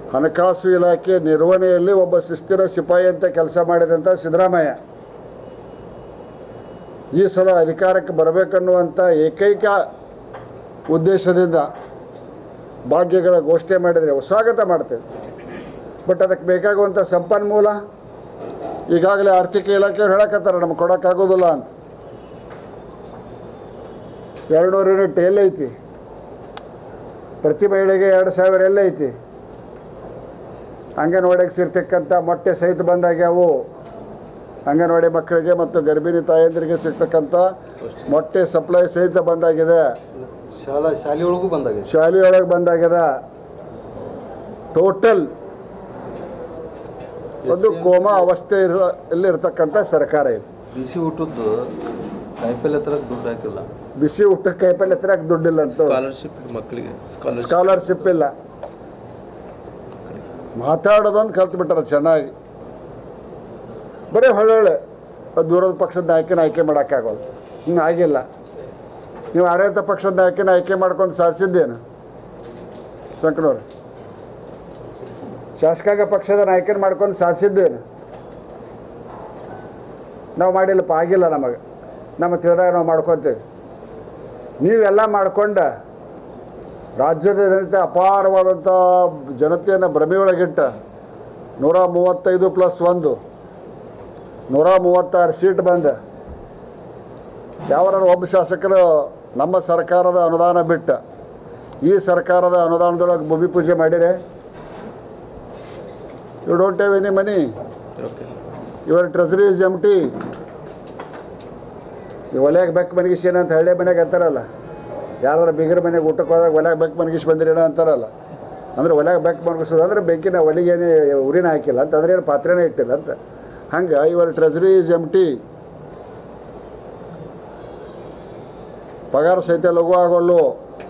ಹಣಕಾಸು ಇಲಾಖೆ ನಿರ್ವಹಣೆಯಲ್ಲಿ ಒಬ್ಬ ಶಿಸ್ತಿನ ಸಿಪಾಯಿ ಅಂತ ಕೆಲಸ ಮಾಡಿದಂಥ ಸಿದ್ದರಾಮಯ್ಯ ಈ ಸಲ ಅಧಿಕಾರಕ್ಕೆ ಬರಬೇಕನ್ನುವಂಥ ಏಕೈಕ ಉದ್ದೇಶದಿಂದ ಭಾಗ್ಯಗಳ ಘೋಷಣೆ ಮಾಡಿದರೆ ಸ್ವಾಗತ ಮಾಡ್ತೇವೆ ಬಟ್ ಅದಕ್ಕೆ ಬೇಕಾಗುವಂಥ ಸಂಪನ್ಮೂಲ ಈಗಾಗಲೇ ಆರ್ಥಿಕ ಇಲಾಖೆಯವ್ರು ಹೇಳಕತ್ತಾರ ನಮ್ಗೆ ಕೊಡೋಕ್ಕಾಗೋದಿಲ್ಲ ಅಂತ ಎರಡುನೂರು ಯೂನಿಟ್ ಎಲ್ಲೈತಿ ಪ್ರತಿ ಮಹಿಳೆಗೆ ಎರಡು ಸಾವಿರ ಎಲ್ಲೈತಿ ಅಂಗನವಾಡಿಗೆ ಸಿಗ್ತಕ್ಕಂಥ ಮೊಟ್ಟೆ ಸಹಿತ ಬಂದಾಗ್ಯಾವು ಅಂಗನವಾಡಿ ಮಕ್ಕಳಿಗೆ ಮತ್ತು ಗರ್ಭಿಣಿ ತಾಯಂದಿರಿಗೆ ಸಿಗ್ತಕ್ಕಂಥ ಮೊಟ್ಟೆ ಸಪ್ಲೈ ಸಹಿತ ಬಂದಾಗಿದೆ ಶಾಲಾ ಶಾಲೆಯೊಳಗೂ ಬಂದಾಗಿದೆ ಶಾಲೆಯೊಳಗೆ ಬಂದಾಗ್ಯದ ಟೋಟಲ್ ಒಂದು ಕೋಮಾ ಅವಸ್ಥೆ ಇರ- ಇಲ್ಲಿ ಇರ್ತಕ್ಕಂಥ ಸರ್ಕಾರ ಇದು ಬಿಸಿ ಊಟದ್ದು ಕಾಯಿಪಲ್ಲೆ ಹತ್ರ ದುಡ್ಡು ಹಾಕಿಲ್ಲ ಬಿಸಿ ಊಟಕ್ಕೆ ಕೈಪಲ್ಲೆ ಹತ್ರಕ್ಕೆ ದುಡ್ಡಿಲ್ಲ ಅಂತ ಸ್ಕಾಲರ್ಶಿಪ್ ಮಕ್ಕಳಿಗೆ ಸ್ಕಾಲರ್ಶಿಪ್ ಸ್ಕಾಲರ್ಶಿಪ್ ಇಲ್ಲ ಮಾತಾಡೋದೊಂದು ಕಲ್ತು ಬಿಟ್ಟಾರ ಚೆನ್ನಾಗಿ ಬರೀ ಹೊಳ್ಳೊಳ್ಳೆ ವಿರೋಧ ಪಕ್ಷದ ನಾಯಕನ ಆಯ್ಕೆ ಮಾಡೋಕ್ಕಾಗೋದು ಹಿಂಗೆ ಆಗಿಲ್ಲ ನೀವು ಆಡಳಿತ ಪಕ್ಷದ ನಾಯಕನ ಆಯ್ಕೆ ಮಾಡ್ಕೊಂಡು ಸಾಧಿಸಿದ್ದೇನು ಸಂಕನವ್ರು ಶಾಸಕಾಂಗ ಪಕ್ಷದ ನಾಯಕನ ಮಾಡ್ಕೊಂಡು ಸಾಧಿಸಿದ್ದೇನು ನಾವು ಮಾಡಿಲ್ಲಪ್ಪ ಆಗಿಲ್ಲ ನಮಗೆ ನಮ್ಮ ತಿಳಿದಾಗ ನಾವು ಮಾಡ್ಕೊತೇವೆ ನೀವೆಲ್ಲ ಮಾಡ್ಕೊಂಡ ರಾಜ್ಯದ ಜನತೆ ಅಪಾರವಾದಂಥ ಜನತೆಯನ್ನು ಭ್ರಮೆಯೊಳಗಿಟ್ಟ ನೂರ ಮೂವತ್ತೈದು ಪ್ಲಸ್ ಒಂದು ನೂರ ಮೂವತ್ತಾರು ಸೀಟ್ ಬಂದ ಯಾವನಾರು ಒಬ್ಬ ಶಾಸಕರು ನಮ್ಮ ಸರ್ಕಾರದ ಅನುದಾನ ಬಿಟ್ಟ ಈ ಸರ್ಕಾರದ ಅನುದಾನದೊಳಗೆ ಭೂಮಿ ಪೂಜೆ ಮಾಡಿರೆ you don't have any money okay your treasury is empty ಈ ಒಲೆಯಾಗ ಬೆಕ್ಕ ಮನಗಿಸೇನ ಅಂತ ಹಳ್ಳಿ ಮನೆಗೆ ಅಂತಾರಲ್ಲ ಯಾರಾದ್ರೂ ಬೀಗರ ಮನೆಗೆ ಊಟಕ್ಕೆ ಹೋದಾಗ ಒಲೆಯಾಗ ಬೆಕ್ಕ ಮನಗಿಸಿ ಬಂದಿರೇನ ಅಂತಾರಲ್ಲ ಅಂದ್ರೆ ಒಲೆಯಾಗ ಬೆಕ್ಕ ಮನಗಿಸೋದು ಅಂದ್ರೆ ಬೆಂಕಿನ ಒಲಿಗೇನೆ ಉರಿನ ಹಾಕಿಲ್ಲ ಅಂತ ಅಂದ್ರೆ ಏನು ಪಾತ್ರೆನೇ ಇಟ್ಟಿಲ್ಲ ಅಂತ ಹಂಗೆ your treasury is empty ಪಗಾರ ಸಹಿತ ಲಘು ಆಗೋಲ್ಲು